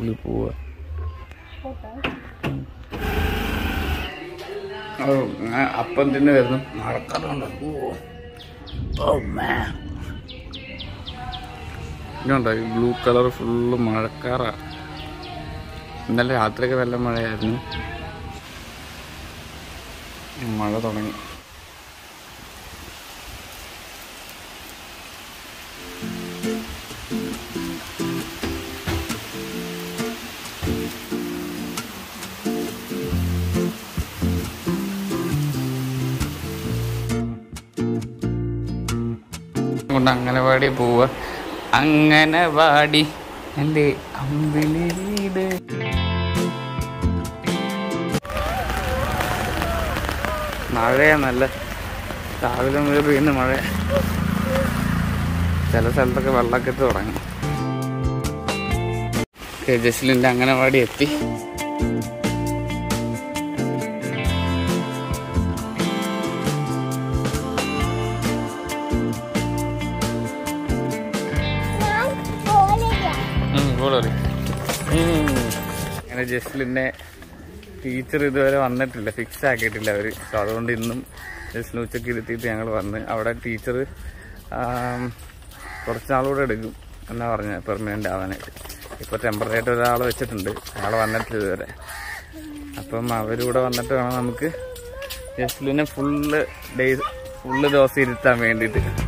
സ്കൂളിൽ പോവുക ഓ ഞാൻ അപ്പം തന്നെ വരുന്നു മഴക്കാലമുണ്ട് ഓ ഓ man. ഇതുണ്ടോ ഈ ബ്ലൂ കളർ ഫുള്ള് മഴക്കാറാ ഇന്നലെ രാത്രിയൊക്കെ നല്ല മഴയായിരുന്നു മഴ തുടങ്ങി കൊണ്ട് അംഗനവാടി പോവുക അംഗനവാടി എൻ്റെ അമ്പിളി വീട് മഴയാ നല്ല രാവിലെ മുതൽ പെയ്യുന്ന മഴ ചില സ്ഥലത്തൊക്കെ വെള്ളക്കെട്ട് തുടങ്ങി ഓക്കെ, ജസ്ലിൻ്റെ അംഗനവാടി എത്തി ഉം, ഗോള് കളി. ഉം. അങ്ങനെ ജസ്ലിനെ ടീച്ചർ ഇതുവരെ വന്നിട്ടില്ല ഫിക്സ് ആക്കിയിട്ടില്ല അവര് സോ അതുകൊണ്ട് ഇന്നും ജസ്ലിന് ഉച്ചയ്ക്ക് ഇരുത്തിയിട്ട് ഞങ്ങൾ വന്ന് അവിടെ ടീച്ചർ കുറച്ച് നാളുകൂടെ എടുക്കും എന്നാ പറഞ്ഞ പെർമനന്റ് ആവാനായിട്ട് ഇപ്പൊ ടെമ്പററി ആയിട്ട് ഒരാളെ വെച്ചിട്ടുണ്ട് അയാൾ വന്നിട്ടില്ല ഇതുവരെ അപ്പം അവരൂടെ വന്നിട്ട് വേണം നമുക്ക് ജസ്ലിനെ ഫുള്ള് ഡേയ്സ് ഫുള്ള് ദിവസം ഇരുത്താൻ വേണ്ടിയിട്ട്